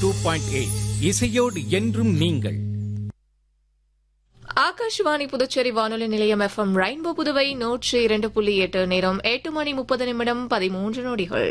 Two point eight இசையோடு என்றும் நீங்கள் ஆகாஷ்வாணி புதுச்சேரி வானொலி நிலையம் எஃப்எம் ரெயின்போ புதுவை நூற்றி இரண்டு புள்ளி எட்டு நேரம் எட்டு மணி முப்பது நிமிடம் பதிமூன்று நொடிகள்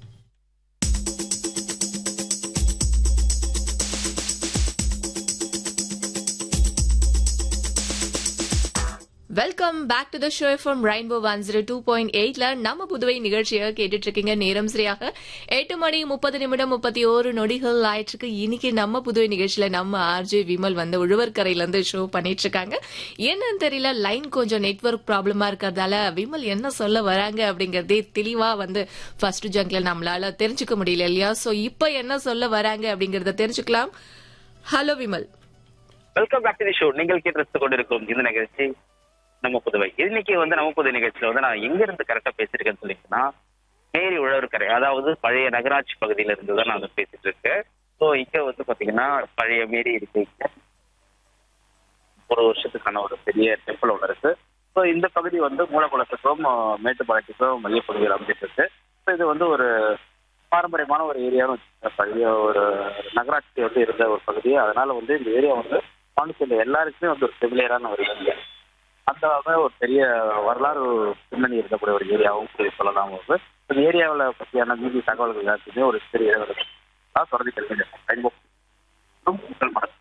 welcome back to the show from rainbow one zero two point எயிட்ல நம்ம புதுவை நிகழ்ச்சியை கேட்டுட்டு இருக்கீங்க நேரம் சரியாக எட்டு மணி முப்பது நிமிடம் முப்பத்தி ஓரு நொடிகள் ஆயிற்றுக்கு இன்னைக்கு நம்ம புதுவை நிகழ்ச்சியில நம்ம ஆர்ஜே விமல் வந்து உழவர்கரையில இருந்து ஷோ பண்ணிட்டு இருக்காங்க என்னன்னு தெரியல லைன் கொஞ்சம் நெட்வொர்க் ப்ராப்ளமா இருக்கிறதால விமல் என்ன சொல்ல வராங்க அப்படிங்கறதே தெளிவா வந்து ஃபர்ஸ்ட் ஜங்க்ல நம்மளால தெரிஞ்சுக்க முடியல இல்லையா சோ இப்போ என்ன சொல்ல வராங்க அப்படிங்கறத தெரிஞ்சுக்கலாம் hello Vimal welcome back to the show நீங்கள் கேட்டு கொண்டிருக்கும் இந்த நிகழ்ச்சி நம்ம புதுவை இன்னைக்கு வந்து நம்ம புதுவை நிகழ்ச்சியில வந்து நான் எங்க இருந்து கரெக்டா பேசிருக்கேன்னு சொல்லிங்கன்னா மேரி உழவர்கரை அதாவது பழைய நகராட்சி பகுதியில இருந்து தான் நான் வந்து பேசிட்டு இருக்கேன் ஸோ இங்க வந்து பாத்தீங்கன்னா பழைய மேரி இருக்கு இங்க. ஒரு வருஷத்துக்கான ஒரு பெரிய டெம்பிள் ஒன்று இருக்கு ஸோ இந்த பகுதி வந்து மூலக்குளத்துக்கும் அஹ், மேட்டுப்பாளையத்துக்கும் மையப்பகுதியில் அமைஞ்சிட்டு இருக்கு ஸோ இது வந்து ஒரு பாரம்பரியமான ஒரு ஏரியாவும் வச்சுக்கோங்க. பழைய ஒரு நகராட்சி வந்து இருந்த ஒரு பகுதி அதனால வந்து இந்த ஏரியா வந்து பாண்டிச்சேரியில் எல்லாருக்குமே வந்து ஒரு ஃபெமிலியரான ஒரு ஏரியா அந்த வகை ஒரு பெரிய வரலாறு பின்னணி இருக்கக்கூடிய ஒரு ஏரியாவும் கூட சொல்லலாம் வந்து இந்த ஏரியாவில் பற்றியான மீதி தகவல்கள் எல்லாத்தையுமே ஒரு சிறிய தான் தொடர்ந்து தெரிஞ்சுக்கிறேன் ரெயின்போ முதல் மடங்கு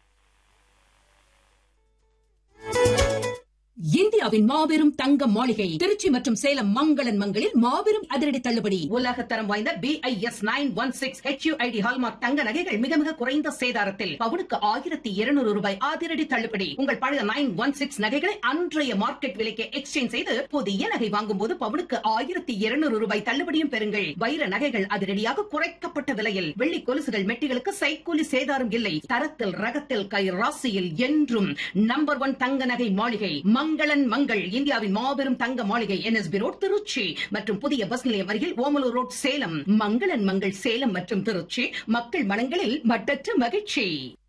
இந்தியாவின் மாபெரும் தங்க மாளிகை திருச்சி மற்றும் சேலம் மங்களன் மங்களில் மாபெரும் அதிரடி தள்ளுபடி உலக தரம் வாய்ந்த BIS nine one six HUID hallmark தங்க நகைகள் மிக மிக குறைந்த சேதாரத்தில் பவுனுக்கு ஆயிரத்தி இருநூறு ரூபாய் அதிரடி தள்ளுபடி உங்கள் பழைய நைன் ஒன் சிக்ஸ் நகைகளை அன்றைய மார்க்கெட் விலைக்கு எக்ஸ்சேஞ்ச் செய்து புதிய நகை வாங்கும் போது பவுனுக்கு ஆயிரத்தி இருநூறு ரூபாய் தள்ளுபடியும் பெறுங்கள் வைர நகைகள் அதிரடியாக குறைக்கப்பட்ட விலையில் வெள்ளி கொலுசுகள் மெட்டிகளுக்கு சைக்கூலி சேதாரம் இல்லை தரத்தில் ரகத்தில் கை ராசியில் என்றும் நம்பர் ஒன் தங்க நகை மாளிகை மங்களன் மங்கள் இந்தியாவின் மாபெரும் தங்க மாளிகை என்எஸ்பி ரோட் திருச்சி மற்றும் புதிய பஸ் நிலையம் அருகில் ஓமலூர் ரோட் சேலம் மங்களன் மங்கள் சேலம் மற்றும் திருச்சி மக்கள் மனங்களில் மட்டற்ற மகிழ்ச்சி